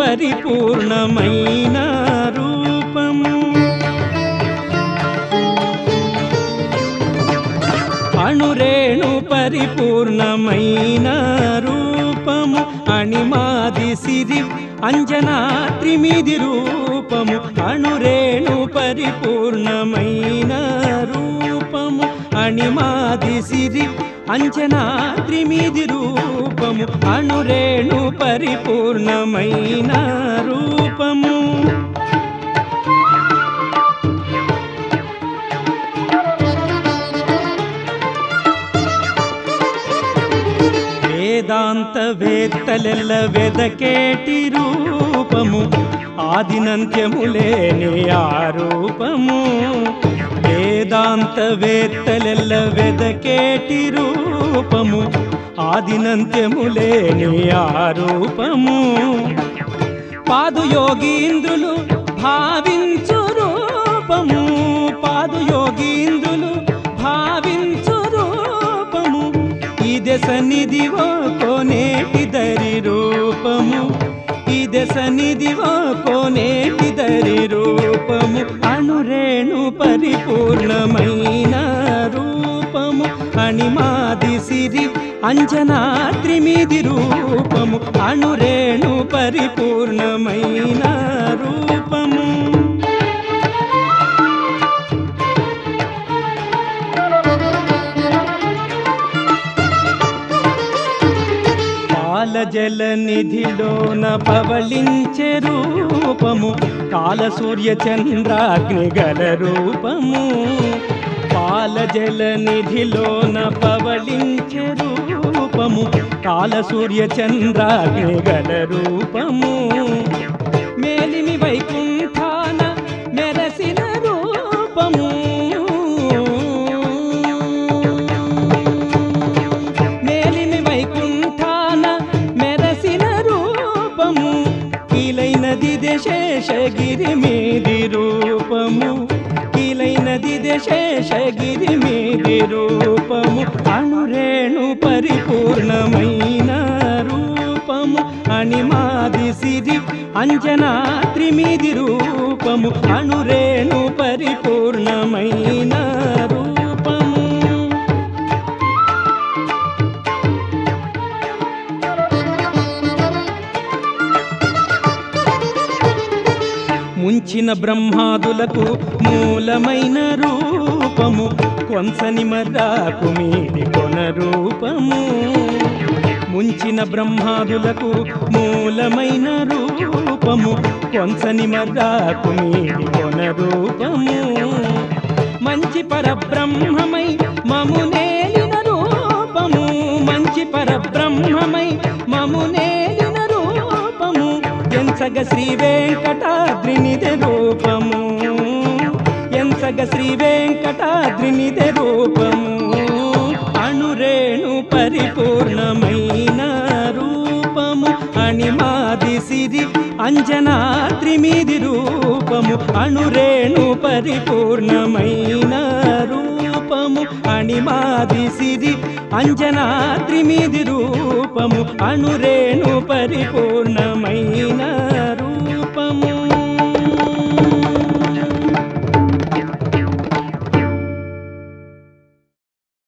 పరిపూర్ణమైన రూపము అణురేణు పరిపూర్ణమైన రూపము అణిమాది సిరి అంజనా త్రిమిది రూపము అణురేణు పరిపూర్ణమైన రూపము అణిమాది సిరి అంజనా త్రిమిది రూపము అణురేణు పరిపూర్ణమైన రూపము వేదాంత వేత్తలెల్ల వెదకేటి రూపము ఆదినంత్యములేని ఆ రూపము వేదాంత వేత్తలెల్ల వెదకేటి రూపము ఆదినంత్యములేని ఆ రూపము పాదుయోగీంద్రులు భావించు రూపము పాదుయోగీంద్రులు భావించు రూపము ఇదే సన్నిధివో కోనేటి దరి రూపము ఇదే సన్నిధివో కోనేటి దరి రూపము అణురేణు పరిపూర్ణమైన రూపము అణిమాది సిరి అంజనా త్రిమిది రూపము అణురేణు పరిపూర్ణమైన రూపము పాలజల నిధిలోన పవళించే రూపము కాల సూర్య చంద్రాగ్ని గల రూపము పాలజల నిధిలోన పవళించే రూపము కాల సూర్య చంద్రాగ్ని గల రూపము మేలిమి వైకుంఠాన మెరసిన రూపము మేలిమి వైకుంఠాన మెరసిన రూపము కీలైనది శేషగిరి మీది రూపము కీలైనది శేషగిరి మీది రూపము అణురేణు పరిపూర్ణమైన రూపము అణిమాది సిరి అంజనా త్రిమిది రూపము అణురేణు పరిపూర్ణమైన రూపము ముంచిన బ్రహ్మాదులకు మూలమైన రూపము కొంసని మర్రాకు మీది కొన రూపము ముంచిన బ్రహ్మాదులకు మూలమైన రూపము కొంసని మర్రాకు మీది కొన రూపము మంచి పరబ్రహ్మమై మము నేలిన రూపము మంచి పరబ్రహ్మమై మము నేలిన రూపము ఎంచగ శ్రీ వెంకటాద్రినిదే రూపము ఎంచగ శ్రీ వెంకటాద్రినిదే రూపము అణురేణు పరిపూర్ణమైన రూపము అణిమాది సిరి అంజనా త్రిమిది రూపము అణురేణు పరిపూర్ణమైన రూపము అణిమాది సిరి అంజనా త్రిమిది రూపము అణురేణు పరిపూర్ణమైన